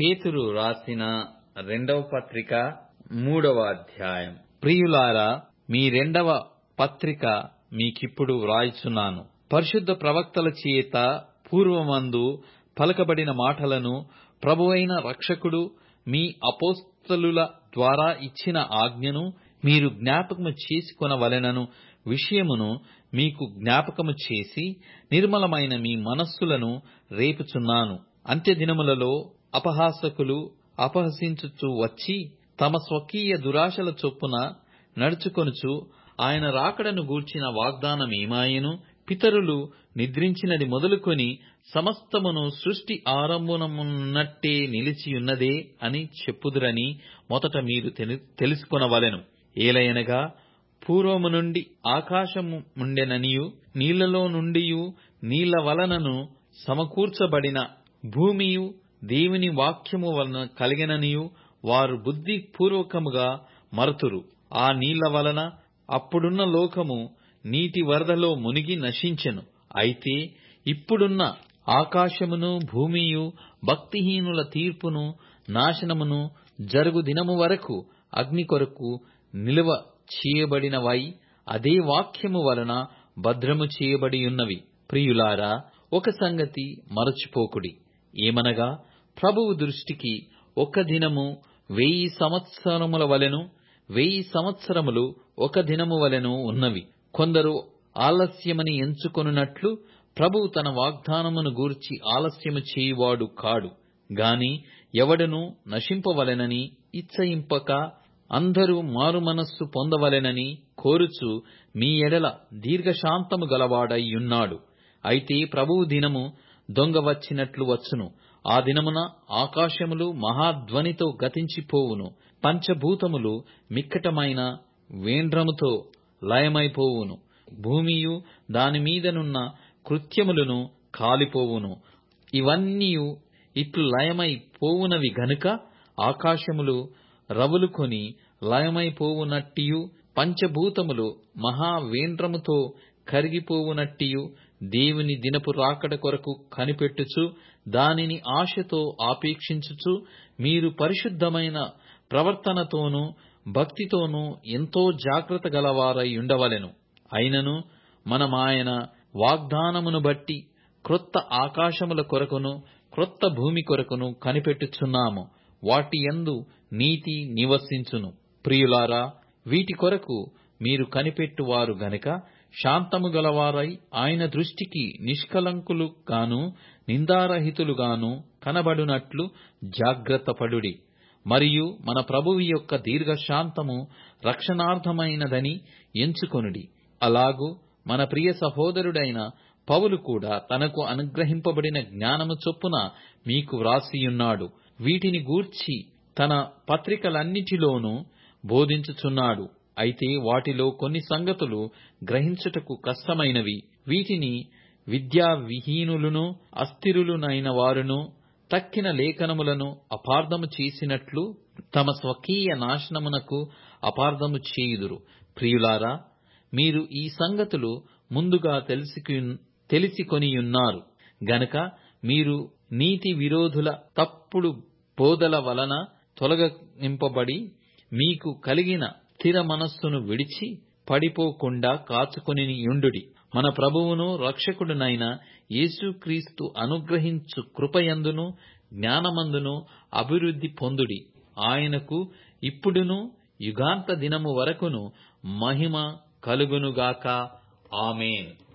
పేతురు రాసిన రెండవ పత్రిక మూడవ అధ్యాయం ప్రియులారా మీ రెండవ పత్రిక మీకిప్పుడు వ్రాయుచున్నాను పరిశుద్ధ ప్రవక్తల చేత పూర్వమందు పలకబడిన మాటలను ప్రభువైన రక్షకుడు మీ అపోస్తలుల ద్వారా ఇచ్చిన ఆజ్ఞను మీరు జ్ఞాపకము చేసుకొనవలెనను విషయమును మీకు జ్ఞాపకము చేసి నిర్మలమైన మీ మనస్సులను రేపుచున్నాను అంత్యదినములలో అపహాసకులు అపహసించుచు వచ్చి తమ స్వకీయ దురాశల చొప్పున నడుచుకొనుచు ఆయన రాకడను గూర్చిన వాగ్దానమేమాయెను పితరులు నిద్రించినది మొదలుకొని సమస్తమును సృష్టి ఆరంభమున్నట్టే నిలిచియున్నదే అని చెప్పుదురని మొదట మీరు తెలుసుకొనవలెను ఏలయనగా పూర్వము నుండి ఆకాశముండెననియు నీళ్లలో నుండియు నీళ్ల వలనను సమకూర్చబడిన భూమియు దేవుని వాక్యము వలన కలిగెననియు వారు బుద్ధి పూర్వకముగా మరతురు ఆ నీళ్ల వలన అప్పుడున్న లోకము నీటి వరదలో మునిగి నశించెను అయితే ఇప్పుడున్న ఆకాశమును భూమియు భక్తిహీనుల తీర్పును నాశనమును జరుగు దినము వరకు అగ్ని కొరకు నిలువ చేయబడినవై అదే వాక్యము వలన భద్రము చేయబడి ఉన్నవి ప్రియులారా ఒక సంగతి మరచిపోకుడి ఏమనగా ప్రభువు దృష్టికి ఒక దినము వెయ్యి సంవత్సరముల వలెను వెయ్యి సంవత్సరములు ఒక దినము వలెను ఉన్నవి కొందరు ఆలస్యమని ఎంచుకొనున్నట్లు ప్రభువు తన వాగ్దానమును గూర్చి ఆలస్యము చేయువాడు కాడు గాని ఎవడను నశింపవలెనని ఇచ్చయింపక అందరూ మారుమనస్సు పొందవలెనని కోరుచు మీ ఎడల దీర్ఘశాంతము గలవాడై ఉన్నాడు అయితే ప్రభువు దినము దొంగ వచ్చినట్లు వచ్చును ఆ దినమున ఆకాశములు మహాధ్వనితో గతించిపోవును పంచభూతములు మిక్కటమైన వేండ్రముతో లయమైపోవును భూమియు దానిమీదనున్న కృత్యములను కాలిపోవును ఇవన్నీయు ఇట్లు లయమైపోవునవి గనుక ఆకాశములు రవులుకొని లయమైపోవునట్టియు పంచభూతములు మహావేంద్రముతో కరిగిపోవునట్టియు దేవుని దినపు రాకడ కొరకు కనిపెట్టుచు దానిని ఆశతో ఆపేక్షించుచు మీరు పరిశుద్ధమైన ప్రవర్తనతోనూ భక్తితోనూ ఎంతో జాగ్రత్త గలవారై ఉండవలెను అయినను మనమాయన వాగ్దానమును బట్టి క్రొత్త ఆకాశముల కొరకును క్రొత్త భూమి కొరకును కనిపెట్టుచున్నాము వాటి యందు నీతి నివసించును ప్రియులారా వీటి కొరకు మీరు కనిపెట్టువారు గనక శాంతము గలవారై ఆయన దృష్టికి నిష్కలంకులు గాను నిందారహితులుగాను కనబడునట్లు జాగ్రత్తపడుడి మరియు మన ప్రభువు యొక్క దీర్ఘశాంతము రక్షణార్థమైనదని ఎంచుకొనుడి అలాగు మన ప్రియ సహోదరుడైన పౌలు కూడా తనకు అనుగ్రహింపబడిన జ్ఞానము చొప్పున మీకు వ్రాసియున్నాడు వీటిని గూర్చి తన పత్రికలన్నిటిలోనూ బోధించుచున్నాడు అయితే వాటిలో కొన్ని సంగతులు గ్రహించుటకు కష్టమైనవి వీటిని విద్యా విహీనులను అస్థిరులునైన వారును తక్కిన లేఖనములను అపార్థము చేసినట్లు తమ స్వకీయ నాశనమునకు అపార్థము చేయుదురు ప్రియులారా మీరు ఈ సంగతులు ముందుగా తెలిసికొనియున్నారు గనక మీరు నీతి విరోధుల తప్పుడు బోధల వలన తొలగింపబడి మీకు కలిగిన స్థిర మనస్సును విడిచి పడిపోకుండా కాచుకొని యుండుడి మన ప్రభువును రక్షకుడునైన యేసుక్రీస్తు అనుగ్రహించు కృపయందును జ్ఞానమందును అభివృద్ధి పొందుడి ఆయనకు ఇప్పుడును యుగాంత దినము వరకును మహిమ కలుగునుగాక ఆమెన్